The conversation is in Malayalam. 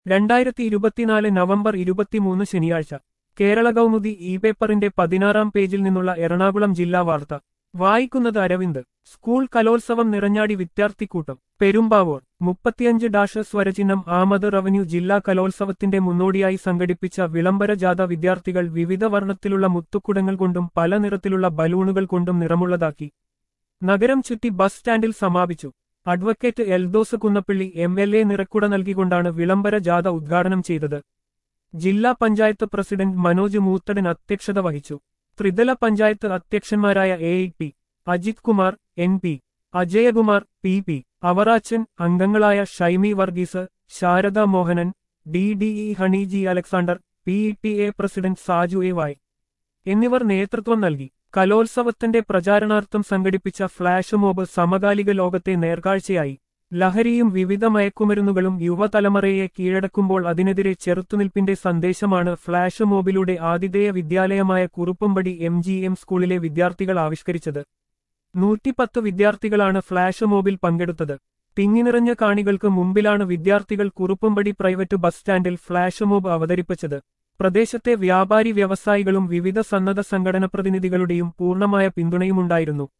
രണ്ടായിരത്തി ഇരുപത്തിനാല് നവംബർ ഇരുപത്തിമൂന്ന് ശനിയാഴ്ച കേരള കൗമുദി ഇ പേപ്പറിന്റെ പതിനാറാം പേജിൽ നിന്നുള്ള എറണാകുളം ജില്ലാ വാർത്ത വായിക്കുന്നത് അരവിന്ദ് സ്കൂൾ കലോത്സവം നിറഞ്ഞാടി വിദ്യാർത്ഥിക്കൂട്ടം പെരുമ്പാവൂർ മുപ്പത്തിയഞ്ച് ഡാഷ് സ്വരചിഹ്നം ആമത് റവന്യൂ ജില്ലാ കലോത്സവത്തിന്റെ മുന്നോടിയായി സംഘടിപ്പിച്ച വിളംബര ജാഥ വിദ്യാർത്ഥികൾ വിവിധ വർണ്ണത്തിലുള്ള മുത്തുക്കുടങ്ങൾ കൊണ്ടും പല നിറത്തിലുള്ള ബലൂണുകൾ കൊണ്ടും നിറമുള്ളതാക്കി നഗരം ചുറ്റി ബസ് സ്റ്റാൻഡിൽ സമാപിച്ചു advocate Eldhose Kunnappilly M L A നിറക്കുട നൽകിക്കൊണ്ടാണ് വിളംബര ജാഥ ഉദ്ഘാടനം ചെയ്തത് ജില്ലാ പഞ്ചായത്ത് പ്രസിഡന്റ് മനോജ് മൂത്തടൻ അധ്യക്ഷത വഹിച്ചു ത്രിതല പഞ്ചായത്ത് അധ്യക്ഷന്മാരായ A E T Ajith Kumar N P Ajayakumar P P Avarachan അംഗങ്ങളായ Shaimi Varghese Sarada Mohanan D D E Honey G Alexander P E T A president Saju A Y എന്നിവർ നേതൃത്വം നൽകി കലോത്സവത്തിന്റെ പ്രചാരണാർത്ഥം സംഘടിപ്പിച്ച ഫ്ളാഷ് മോബ് സമകാലിക ലോകത്തെ നേർക്കാഴ്ചയായി ലഹരിയും വിവിധ മയക്കുമരുന്നുകളും യുവതലമുറയെ കീഴടക്കുമ്പോൾ അതിനെതിരെ ചെറുത്തുനിൽപ്പിന്റെ സന്ദേശമാണ് ഫ്ളാഷ് മോബിലൂടെ ആതിഥേയ വിദ്യാലയമായ കുറുപ്പമ്പടി എം ജി എം സ്കൂളിലെ വിദ്യാർത്ഥികൾ ആവിഷ്കരിച്ചത് നൂറ്റിപ്പത്ത് വിദ്യാർത്ഥികളാണ് ഫ്ളാഷ് മോബിൽ പങ്കെടുത്തത് തിങ്ങിനിറഞ്ഞ കാണികൾക്ക് മുമ്പിലാണ് വിദ്യാർത്ഥികൾ കുറുപ്പമ്പടി പ്രൈവറ്റ് ബസ് സ്റ്റാൻഡിൽ ഫ്ളാഷ് മോബ് അവതരിപ്പിച്ചത് പ്രദേശത്തെ വ്യാപാരി വ്യവസായികളും വിവിധ സന്നദ്ധ സംഘടന പ്രതിനിധികളുടെയും പൂർണ്ണമായ പിന്തുണയുമുണ്ടായിരുന്നു